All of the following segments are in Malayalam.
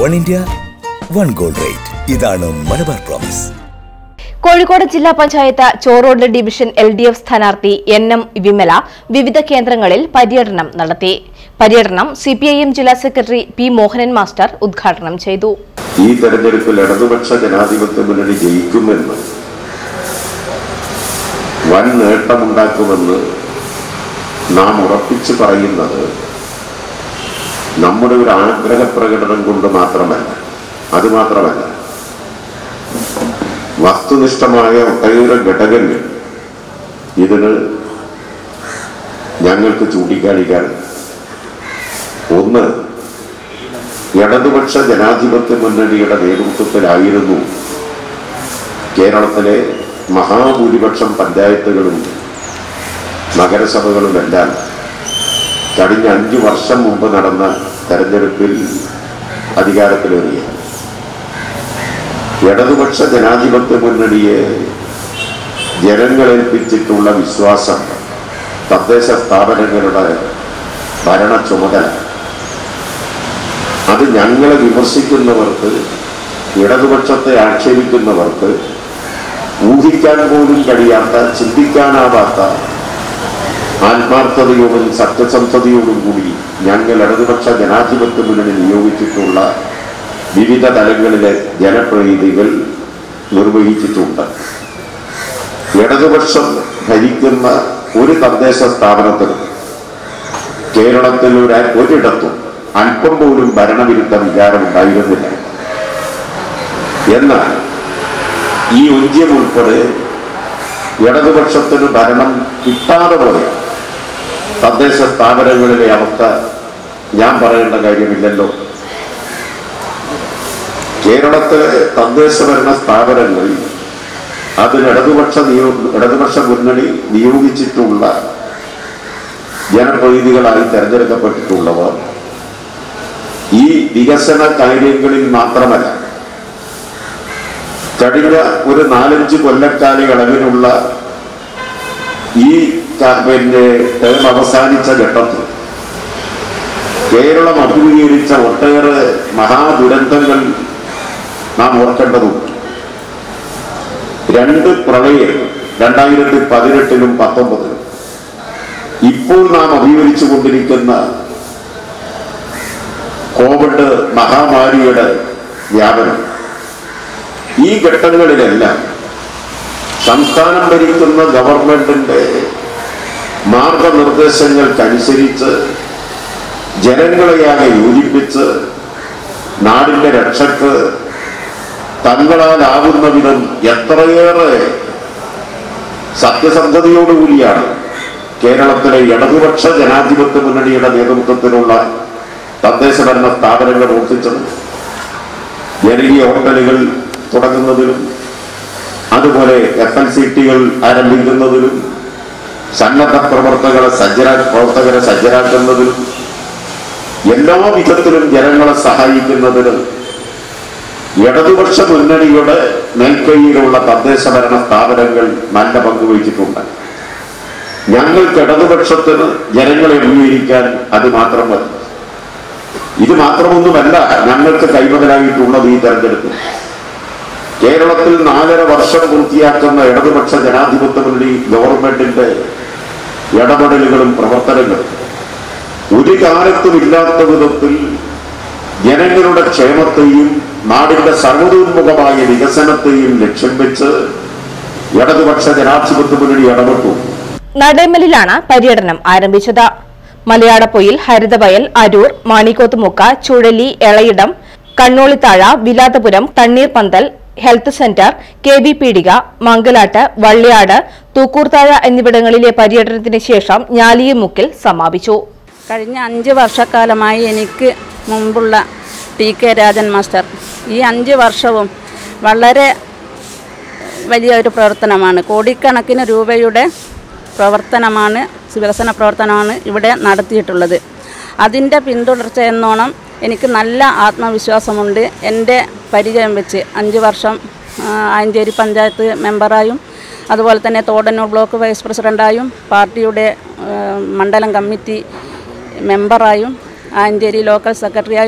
One India one gold rate ഇതാണ് മലബാർ പ്രോമിസ് കോഴിക്കോട് ജില്ലാ panchayat Chorode division L D F സ്ഥാനാർത്ഥി എൻ എം വിമല വിവിധ കേന്ദ്രങ്ങളിൽ പര്യടനം നടത്തി പര്യടനം സിപിഐഎം ജില്ലാ സെക്രട്ടറി പി മോഹനൻ മാസ്റ്റർ ഉദ്ഘാടനം ചെയ്തു ഈ തെരഞ്ഞെടുപ്പിൽ ഇടതുപക്ഷ ജനാധിപത്യ മുന്നണി ജയിക്കുമെന്ന് വൻ നേട്ടമുണ്ടാക്കുമെന്ന് നാം ഉറപ്പിച്ചു പറയുന്നത് നമ്മുടെ ഒരു ആഗ്രഹ പ്രകടനം കൊണ്ട് മാത്രമല്ല അത് മാത്രമല്ല വസ്തുനിഷ്ഠമായ ഒട്ടേറെ ഘടകങ്ങൾ ഇതിന് ഞങ്ങൾക്ക് ചൂണ്ടിക്കാണിക്കാനുണ്ട് ഒന്ന് ഇടതുപക്ഷ ജനാധിപത്യ മുന്നണിയുടെ നേതൃത്വത്തിലായിരുന്നു കേരളത്തിലെ മഹാഭൂരിപക്ഷം പഞ്ചായത്തുകളും നഗരസഭകളുമെല്ലാം കഴിഞ്ഞ അഞ്ചു വർഷം മുമ്പ് നടന്ന തെരഞ്ഞെടുപ്പിൽ അധികാരത്തിലേറിയ ഇടതുപക്ഷ ജനാധിപത്യ മുന്നണിയെ ജനങ്ങളേൽപ്പിച്ചിട്ടുള്ള വിശ്വാസം തദ്ദേശ സ്ഥാപനങ്ങളുടെ ഭരണ ചുമതല അത് ഞങ്ങളെ വിമർശിക്കുന്നവർക്ക് ഇടതുപക്ഷത്തെ ആക്ഷേപിക്കുന്നവർക്ക് ഊഹിക്കാൻ പോലും കഴിയാത്ത ചിന്തിക്കാനാവാത്ത ആത്മാർത്ഥതയോടും സത്യസന്ധതയോടും കൂടി ഞങ്ങൾ ഇടതുപക്ഷ ജനാധിപത്യ മുന്നണി നിയോഗിച്ചിട്ടുള്ള വിവിധ തലങ്ങളിലെ ജനപ്രതിനിധികൾ നിർവഹിച്ചിട്ടുണ്ട് ഇടതുപക്ഷം ഭരിക്കുന്ന ഒരു തദ്ദേശ സ്ഥാപനത്തിലും കേരളത്തിൽ ഒരു ഒരിടത്തും അല്പം പോലും ഭരണവിരുദ്ധ വികാരം ഉണ്ടായിരുന്നില്ല എന്നാൽ ഈ ഒഞ്ചിയം ഉൾപ്പെടെ ഇടതുപക്ഷത്തിന് ഭരണം കിട്ടാതെ പോയ തദ്ദേശ സ്ഥാപനങ്ങളിലെ അവസ്ഥ ഞാൻ പറയേണ്ട കാര്യമില്ലല്ലോ കേരളത്തിലെ തദ്ദേശ ഭരണ സ്ഥാപനങ്ങളിൽ അതിന് ഇടതുപക്ഷ നിയോ ഇടതുപക്ഷ മുന്നണി നിയോഗിച്ചിട്ടുള്ള ജനപ്രതിനിധികളായി തെരഞ്ഞെടുക്കപ്പെട്ടിട്ടുള്ളവർ ഈ വികസന കാര്യങ്ങളിൽ മാത്രമല്ല കഴിഞ്ഞ ഒരു നാലഞ്ച് കൊല്ലക്കാലയളവിലുള്ള ഈ ക- പിന്നെ ടേം അവസാനിച്ച ഘട്ടത്തിൽ കേരളം അഭിമുഖീകരിച്ച ഒട്ടേറെ മഹാദുരന്തങ്ങൾ നാം ഓർക്കേണ്ടതുണ്ട് രണ്ട് പ്രളയം രണ്ടായിരത്തി പതിനെട്ടിലും പത്തൊമ്പതിലും ഇപ്പോൾ നാം അഭിമുഖീകരിച്ചു കൊണ്ടിരിക്കുന്ന കോവിഡ് മഹാമാരിയുടെ വ്യാപനം ഈ ഘട്ടങ്ങളിലെല്ലാം സംസ്ഥാനം ഭരിക്കുന്ന ഗവൺമെന്റിന്റെ മാർഗനിർദ്ദേശങ്ങൾക്കനുസരിച്ച് ജനങ്ങളെയാകെ യോജിപ്പിച്ച് നാടിന്റെ രക്ഷക്ക് തങ്ങളാലാവുന്ന വിധം എത്രയേറെ സത്യസന്ധതയോടുകൂടിയാണ് കേരളത്തിലെ ഇടതുപക്ഷ ജനാധിപത്യ മുന്നണിയുടെ നേതൃത്വത്തിലുള്ള തദ്ദേശ ഭരണ സ്ഥാപനങ്ങൾ പ്രവർത്തിച്ചത് ജനകീയ ഹോട്ടലുകൾ തുടങ്ങുന്നതിലും അതുപോലെ എഫ് എൽ സി ടികൾ ആരംഭിക്കുന്നതിലും സന്നദ്ധ പ്രവർത്തകരെ സജ്ജരാ പ്രവർത്തകരെ സജ്ജരാക്കുന്നതിലും എല്ലാ വിധത്തിലും ജനങ്ങളെ സഹായിക്കുന്നതിന് ഇടതുപക്ഷ മുന്നണിയുടെ മേൽക്കൈയിലുള്ള തദ്ദേശ ഭരണ സ്ഥാപനങ്ങൾ നല്ല പങ്കുവഹിച്ചിട്ടുണ്ട് ഞങ്ങൾക്ക് ഇടതുപക്ഷത്തിന് ജനങ്ങളെ അംഗീകരിക്കാൻ അത് മാത്രം മതി ഇത് മാത്രമൊന്നുമല്ല ഞങ്ങൾക്ക് കൈമുതലായിട്ടുള്ളത് ഈ തെരഞ്ഞെടുപ്പ് കേരളത്തിൽ നാലര വർഷം പൂർത്തിയാക്കുന്ന ഇടതുപക്ഷ ജനാധിപത്യ മുന്നണി ഗവൺമെന്റിന്റെ ഇടപെടലുകളും പ്രവർത്തനങ്ങളും ഒരു കാലത്തും ഇല്ലാത്ത വിധത്തിൽ ജനങ്ങളുടെ ക്ഷേമത്തെയും നാടിന്റെ സർവതോന്മുഖമായ വികസനത്തെയും ലക്ഷ്യം വെച്ച് ഇടതുപക്ഷ ജനാധിപത്യ മുന്നണി ഇടപെട്ടു നടേമലിലാണ് പര്യടനം ആരംഭിച്ചത് മലയാളപ്പൊയിൽ ഹരിതവയൽ Aroor Manikkothumukka Chuzhali Elayidam Kannolithazha Vilathapuram Thanneerpanthal health centre K V Peedika Mangalat Valliyad തൂക്കൂർത്താഴ എന്നിവിടങ്ങളിലെ പര്യടനത്തിന് ശേഷം ഞാലിയമുക്കിൽ സമാപിച്ചു കഴിഞ്ഞ അഞ്ച് വർഷക്കാലമായി എനിക്ക് മുമ്പുള്ള ടി കെ രാജൻ മാസ്റ്റർ ഈ അഞ്ച് വർഷവും വളരെ വലിയ ഒരു പ്രവർത്തനമാണ് കോടിക്കണക്കിന് രൂപയുടെ പ്രവർത്തനമാണ് വികസന പ്രവർത്തനമാണ് ഇവിടെ നടത്തിയിട്ടുള്ളത് അതിൻ്റെ പിന്തുടർച്ച എന്നോണം എനിക്ക് നല്ല ആത്മവിശ്വാസമുണ്ട് എൻ്റെ പരിചയം വെച്ച് അഞ്ച് വർഷം ആ, ആയഞ്ചേരി പഞ്ചായത്ത് മെമ്പറായും അതുപോലെ തന്നെ തോടന്നൂർ ബ്ലോക്ക് വൈസ് പ്രസിഡൻ്റായും പാർട്ടിയുടെ ആ, മണ്ഡലം കമ്മിറ്റി മെമ്പറായും ആഞ്ചേരി ലോക്കൽ സെക്രട്ടറിയായും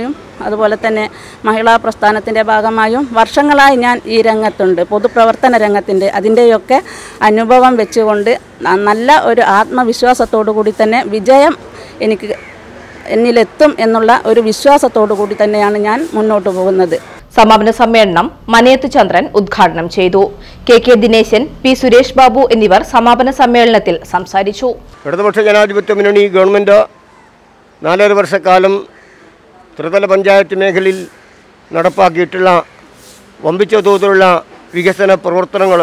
അതുപോലെ തന്നെ മഹിളാ പ്രസ്ഥാനത്തിൻ്റെ ഭാഗമായും വർഷങ്ങളായി ഞാൻ ഈ രംഗത്തുണ്ട് പൊതുപ്രവർത്തന രംഗത്തിൻ്റെ അതിൻ്റെയൊക്കെ അനുഭവം വെച്ചുകൊണ്ട് ന- നല്ല ഒരു ആത്മവിശ്വാസത്തോടു കൂടി തന്നെ വിജയം എനിക്ക് എന്നിലെത്തും എന്നുള്ള ഒരു വിശ്വാസത്തോടു കൂടി തന്നെയാണ് ഞാൻ മുന്നോട്ട് പോകുന്നത് സമാപന സമ്മേളനം മനയത്ത് ചന്ദ്രൻ ഉദ്ഘാടനം ചെയ്തു K K Dineshan P Suresh Babu എന്നിവർ സമാപന സമ്മേളനത്തിൽ സംസാരിച്ചു ഇടതുപക്ഷ ജനാധിപത്യ മുന്നണി ഗവൺമെൻറ് നാലര വർഷക്കാലം ത്രിതല പഞ്ചായത്ത് മേഖലയിൽ നടപ്പാക്കിയിട്ടുള്ള വമ്പിച്ച തോതിലുള്ള വികസന പ്രവർത്തനങ്ങൾ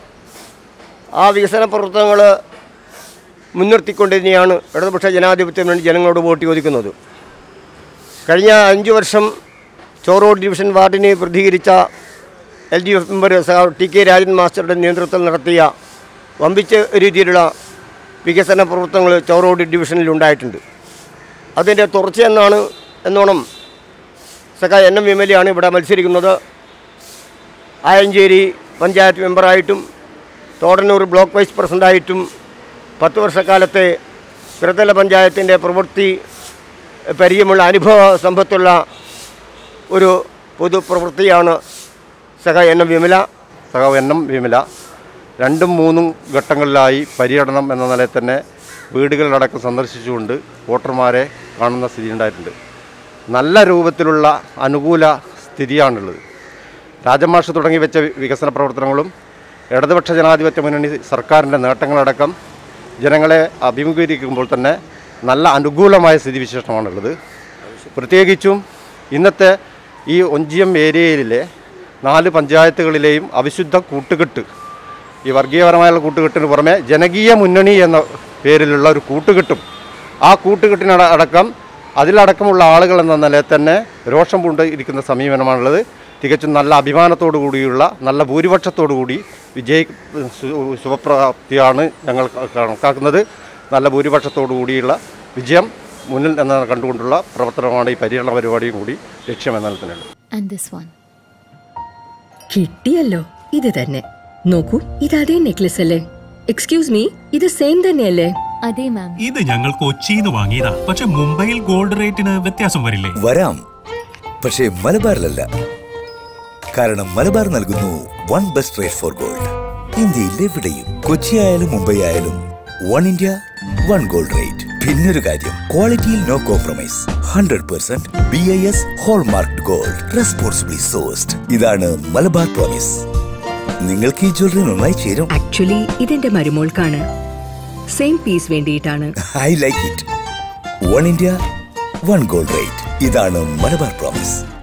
ആ വികസന പ്രവർത്തനങ്ങൾ മുൻനിർത്തിക്കൊണ്ട് തന്നെയാണ് ഇടതുപക്ഷ ജനാധിപത്യ മുന്നണി ജനങ്ങളോട് വോട്ട് ചോദിക്കുന്നത് കഴിഞ്ഞ അഞ്ച് വർഷം ചോറോഡ് ഡിവിഷൻ വാർഡിനെ പ്രതികരിച്ച എൽ ഡി എഫ് മെമ്പർ സഖാവ് ടി കെ രാജൻ മാസ്റ്ററുടെ നേതൃത്വത്തിൽ നടത്തിയ വമ്പിച്ച രീതിയിലുള്ള വികസന പ്രവർത്തനങ്ങൾ ചോറോഡ് ഡിവിഷനിൽ ഉണ്ടായിട്ടുണ്ട് അതിൻ്റെ തുടർച്ചയെന്നാണ് എന്നോണം സഖാ എൻ എം വിമലയാണ് ഇവിടെ മത്സരിക്കുന്നത് ആയഞ്ചേരി പഞ്ചായത്ത് മെമ്പറായിട്ടും തോടന്നൂർ ബ്ലോക്ക് വൈസ് പ്രസിഡൻ്റായിട്ടും പത്ത് വർഷക്കാലത്തെ ത്രിതല പഞ്ചായത്തിൻ്റെ പ്രവൃത്തി പരിചയമുള്ള അനുഭവ സമ്പത്തുള്ള ഒരു പൊതുപ്രവൃത്തിയാണ് സഖ എൻ എം വിമല സഖാവ് എൻ എം വിമല രണ്ടും മൂന്നും ഘട്ടങ്ങളിലായി പര്യടനം എന്ന നിലയിൽ തന്നെ വീടുകളിലടക്കം സന്ദർശിച്ചുകൊണ്ട് വോട്ടർമാരെ കാണുന്ന സ്ഥിതി ഉണ്ടായിട്ടുണ്ട് നല്ല രൂപത്തിലുള്ള അനുകൂല സ്ഥിതിയാണുള്ളത് രാജമാഷ് തുടങ്ങി വെച്ച വി- വികസന പ്രവർത്തനങ്ങളും ഇടതുപക്ഷ ജനാധിപത്യ മുന്നണി സർക്കാരിൻ്റെ നേട്ടങ്ങളടക്കം ജനങ്ങളെ അഭിമുഖീകരിക്കുമ്പോൾ തന്നെ നല്ല അനുകൂലമായ സ്ഥിതിവിശേഷമാണുള്ളത് പ്രത്യേകിച്ചും ഇന്നത്തെ ഈ ഒഞ്ചിയം ഏരിയയിലെ നാല് പഞ്ചായത്തുകളിലെയും അവിശുദ്ധ കൂട്ടുകെട്ട് ഈ വർഗീയപരമായുള്ള കൂട്ടുകെട്ടിന് പുറമെ ജനകീയ മുന്നണി എന്ന പേരിലുള്ള ഒരു കൂട്ടുകെട്ടും ആ കൂട്ടുകെട്ടിനട അടക്കം അതിലടക്കമുള്ള ആളുകൾ എന്ന നിലയിൽ തന്നെ രോഷം പൂണ്ട് ഇരിക്കുന്ന സമീപനമാണുള്ളത് തികച്ചും നല്ല അഭിമാനത്തോടു കൂടിയുള്ള നല്ല ഭൂരിപക്ഷത്തോടു കൂടി വിജയി സു- ശുഭപ്രാപ്തിയാണ് ഞങ്ങൾ കണക്കാക്കുന്നത് നല്ല ഭൂരിപക്ഷത്തോടു കൂടിയുള്ള വിജയം മുന്നിൽ എന്ന കണ്ടുകൊണ്ടുള്ള പ്രവർത്തനമാണ് ഈ പര്യടന പരിപാടിയും കൂടി ലക്ഷ്യമെന്നാൽ തന്നെയുള്ളത് and this one. കിട്ടിയല്ലോ ഇത് തന്നെ നോക്കൂ ഇത് അതേ നെക്ലസ് അല്ലേ എക്സ്ക്യൂസ് മീ ഇത് സെയിം തന്നെയല്ലേ അതെ മാം ഇത് ഞങ്ങൾ കൊച്ചിന്ന് വാങ്ങിയതാ പക്ഷെ മുംബൈയിൽ ഗോൾഡ് റേറ്റിന് വ്യത്യാസം വരില്ലേ വരാം പക്ഷേ മലബാറിലല്ല കാരണം മലബാർ നൽകുന്നു one best rate for gold ഇന്ത്യയിൽ എവിടെയും കൊച്ചി ആയാലും മുംബൈ ആയാലും one India one gold rate പിന്നൊരു കാര്യം ക്വാളിറ്റിയിൽ no compromise hundred percent B I S hallmark gold responsibly sourced ഇതാണ് മലബാർ പ്രോമിസ് നിങ്ങൾക്ക് ഈ ജ്വല്ലറി നന്നായി ചേരും ആക്ച്വലി ഇതെന്റെ മരുമോൾക്കാണ് സെയിം പീസ് വേണ്ടിയിട്ടാണ് I like it one India one gold rate ഇതാണ് മലബാർ പ്രോമിസ്